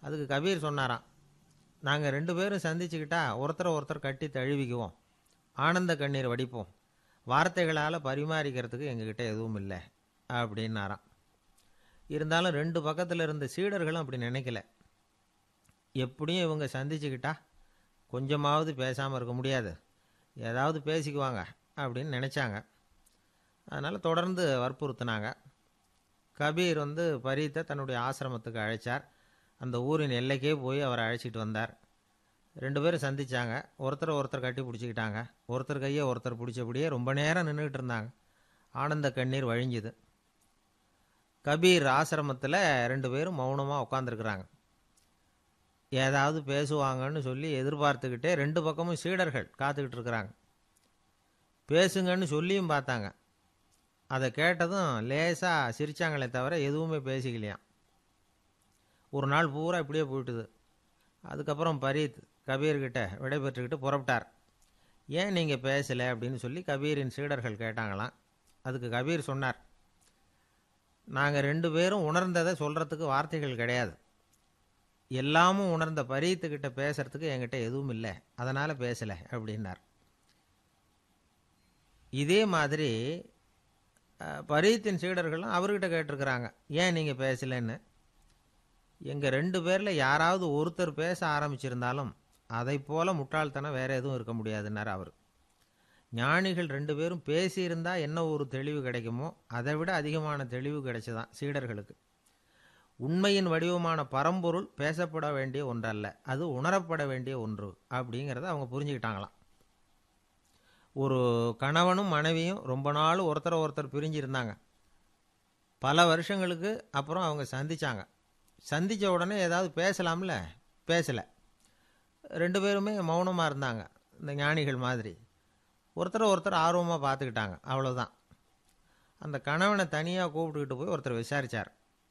அதுக்கு கபீர் சொன்னாராம் நாங்கள் ரெண்டு பேரும் சந்திச்சுக்கிட்டா ஒருத்தரை ஒருத்தர் கட்டி தழுவிக்குவோம் ஆனந்த கண்ணீர் வடிப்போம் வார்த்தைகளால் பரிமாறிக்கிறதுக்கு எங்ககிட்ட எதுவும் இல்லை அப்படின்னாராம் இருந்தாலும் ரெண்டு பக்கத்தில் இருந்த சீடர்களும் அப்படி நினைக்கல எப்படியும் இவங்க சந்திச்சுக்கிட்டா கொஞ்சமாவது பேசாமல் இருக்க முடியாது ஏதாவது பேசிக்குவாங்க அப்படின்னு நினச்சாங்க அதனால் தொடர்ந்து வற்புறுத்தினாங்க கபீர் வந்து பரீத்தை தன்னுடைய ஆசிரமத்துக்கு அழைச்சார் அந்த ஊரின் எல்லைக்கே போய் அவரை அழைச்சிட்டு வந்தார் ரெண்டு பேரும் சந்திச்சாங்க ஒருத்தர் ஒருத்தர் கட்டி பிடிச்சிக்கிட்டாங்க ஒருத்தர் கையை ஒருத்தர் பிடிச்சபடியே ரொம்ப நேரம் நின்றுக்கிட்டு இருந்தாங்க ஆனந்த கண்ணீர் வழிஞ்சுது கபீர் ஆசிரமத்தில் ரெண்டு பேரும் மௌனமாக உட்காந்துருக்குறாங்க ஏதாவது பேசுவாங்கன்னு சொல்லி எதிர்பார்த்துக்கிட்டே ரெண்டு பக்கமும் சீடர்கள் காத்துக்கிட்டு இருக்கிறாங்க பேசுங்கன்னு சொல்லியும் பார்த்தாங்க அதை கேட்டதும் லேசாக சிரிச்சாங்களே தவிர எதுவுமே பேசிக்கலையாம் ஒரு நாள் பூரா இப்படியே போயிட்டுது அதுக்கப்புறம் பரீத் கபீர்கிட்ட விடைபெற்றுக்கிட்டு புறப்பட்டார் ஏன் நீங்கள் பேசலை அப்படின்னு சொல்லி கபீரின் சீடர்கள் கேட்டாங்களாம் அதுக்கு கபீர் சொன்னார் நாங்கள் ரெண்டு பேரும் உணர்ந்ததை சொல்கிறதுக்கு வார்த்தைகள் கிடையாது எல்லாமும் உணர்ந்த பரீத்துக்கிட்ட பேசுறதுக்கு என்கிட்ட எதுவும் இல்லை அதனால் பேசலை அப்படின்னார் இதே மாதிரி அஹ், பரீத்தின் சீடர்களும் அவர்கிட்ட கேட்டிருக்கிறாங்க ஏன் நீங்கள் பேசலைன்னு எங்கள் ரெண்டு பேரில் யாராவது ஒருத்தர் பேச ஆரம்பிச்சிருந்தாலும் அதை போல முட்டாள்தனம் வேற எதுவும் இருக்க முடியாதுன்னார் அவர் ஞானிகள் ரெண்டு பேரும் பேசியிருந்தா என்ன ஒரு தெளிவு கிடைக்குமோ அதை விட அதிகமான தெளிவு கிடைச்சதான் சீடர்களுக்கு உண்மையின் வடிவமான பரம்பொருள் பேசப்பட வேண்டிய ஒன்றல்ல அது உணரப்பட வேண்டிய ஒன்று அப்படிங்கிறத அவங்க புரிஞ்சுக்கிட்டாங்களாம் ஒரு கணவனும் மனைவியும் ரொம்ப நாள் ஒருத்தரை ஒருத்தர் பிரிஞ்சிருந்தாங்க பல வருஷங்களுக்கு அப்புறம் அவங்க சந்திச்சாங்க சந்தித்த உடனே ஏதாவது பேசலாம்ல பேசலை ரெண்டு பேருமே மௌனமாக இருந்தாங்க இந்த ஞானிகள் மாதிரி ஒருத்தரை ஒருத்தர் ஆர்வமாக பார்த்துக்கிட்டாங்க அவ்வளோதான் அந்த கணவனை தனியாக கூப்பிட்டுக்கிட்டு போய் ஒருத்தர் விசாரித்தார்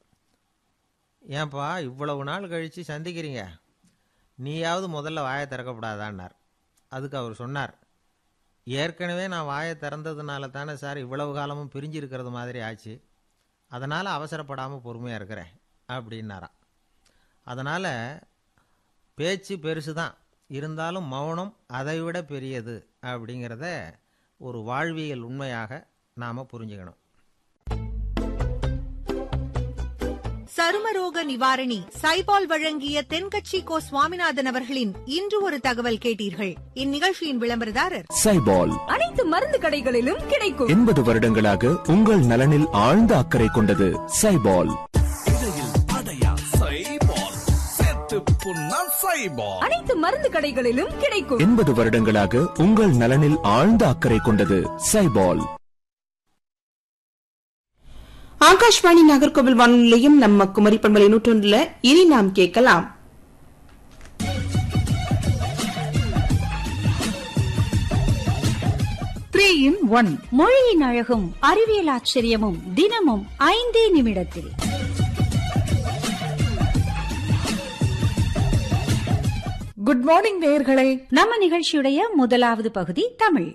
ஏன்பா இவ்வளவு நாள் கழித்து சந்திக்கிறீங்க நீயாவது முதல்ல வாயை திறக்கப்படாதான்னார் அதுக்கு அவர் சொன்னார் ஏற்கனவே நான் வாயை திறந்ததுனால தானே சார் இவ்வளவு காலமும் பிரிஞ்சு இருக்கிறது மாதிரி ஆச்சு அதனால் அவசரப்படாமல் பொறுமையாக இருக்கிறேன் அப்படின்னாராம் அதனால் பேச்சு பெருசு தான் இருந்தாலும் மௌனம் அதைவிட பெரியது அப்படிங்கிறத ஒரு வாழ்வியல் உண்மையாக நாம் புரிஞ்சுக்கணும் சருமரோக நிவாரணி சைபால் வழங்கிய தென்கட்சி கோ சுவாமிநாதன் அவர்களின் இன்று ஒரு தகவல் கேட்டீர்கள் இந்நிகழ்ச்சியின் விளம்பரதாரர் சைபால் அனைத்து மருந்து கடைகளிலும் கிடைக்கும் எண்பது வருடங்களாக உங்கள் நலனில் ஆழ்ந்த அக்கறை கொண்டது சைபால் அனைத்து மருந்து கடைகளிலும் கிடைக்கும் எண்பது வருடங்களாக உங்கள் நலனில் ஆழ்ந்த அக்கறை கொண்டது சைபால் ஆகாஷ்வாணி நாகர்கோவில் வானொலி நிலையம் நம்ம குமரி பண்பலை நூற்றொன்றுல இனி நாம் கேட்கலாம் த்ரீ இன் ஒன் மொழியின் அழகும் அறிவியல் ஆச்சரியமும் தினமும் ஐந்தே நிமிடத்தில் குட் மார்னிங் நேயர்களே நம்ம நிகழ்ச்சியுடைய முதலாவது பகுதி தமிழ்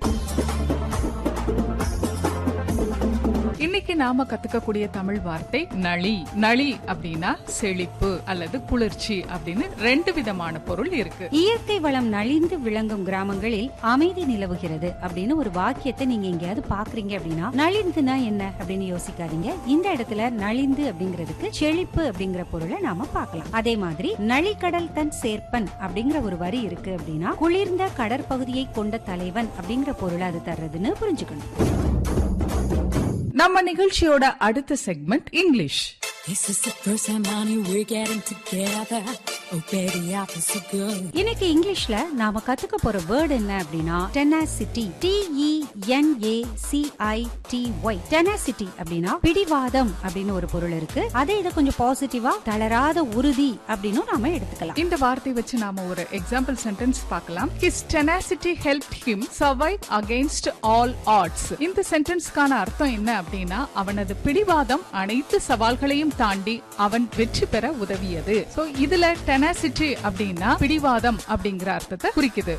இன்னைக்கு நாம கத்துக்கக்கூடிய தமிழ் வார்த்தை நளி நளி அப்படின்னா செழிப்பு அல்லது குளிர்ச்சி அப்படின்னு ரெண்டு விதமான பொருள் இருக்கு இயற்கை வளம் நலிந்து விளங்கும் கிராமங்களில் அமைதி நிலவுகிறது அப்படின்னு ஒரு வாக்கியத்தை நீங்க எங்கேயாவது பாக்குறீங்க அப்படின்னா நலிந்துனா என்ன அப்படின்னு யோசிக்காதீங்க இந்த இடத்துல நலிந்து அப்படிங்கிறதுக்கு செழிப்பு அப்படிங்கிற பொருளை நாம பார்க்கலாம் அதே மாதிரி நளிக்கடல் தன் சேர்ப்பன் அப்படிங்கிற ஒரு வரி இருக்கு அப்படின்னா குளிர்ந்த கடற்பகுதியை கொண்ட தலைவன் அப்படிங்கிற பொருளை அது தர்றதுன்னு புரிஞ்சுக்கணும் நம்ம நிகழ்ச்சியோட அடுத்த segment English This is the first time, honey, we're getting together. Oh, baby, I feel so good. இன்னைக்கு இங்கிலீஷ்ல நாம கத்துக்க போற வேர்ட் என்ன அப்படின்னா tenacity T E N A C I T Y tenacity அப்படின்னா பிடிவாதம் அப்படின்னு ஒரு பொருள் இருக்கு அதே இதை கொஞ்சம் பாசிட்டிவா தளராத உறுதி அப்படின்னு நாம எடுத்துக்கலாம் இந்த வார்த்தை வச்சு நாம ஒரு எக்ஸாம்பிள் சென்டென்ஸ் பார்க்கலாம் his tenacity helped him survive against all odds இந்த சென்டென்ஸ்க்கான அர்த்தம் என்ன அப்படின்னா அவனது பிடிவாதம் அனைத்து சவால்களையும் தாண்டி அவன் வெற்றி பெற உதவியது சோ இதுல tenacity அப்படின்னா பிடிவாதம் அப்படிங்கிற அர்த்தத்தை குறிக்குது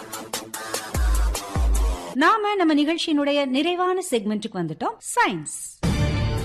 நாம நம்ம நிகழ்ச்சியினுடைய நிறைவான செக்மெண்ட்டுக்கு வந்துட்டோம் சயின்ஸ்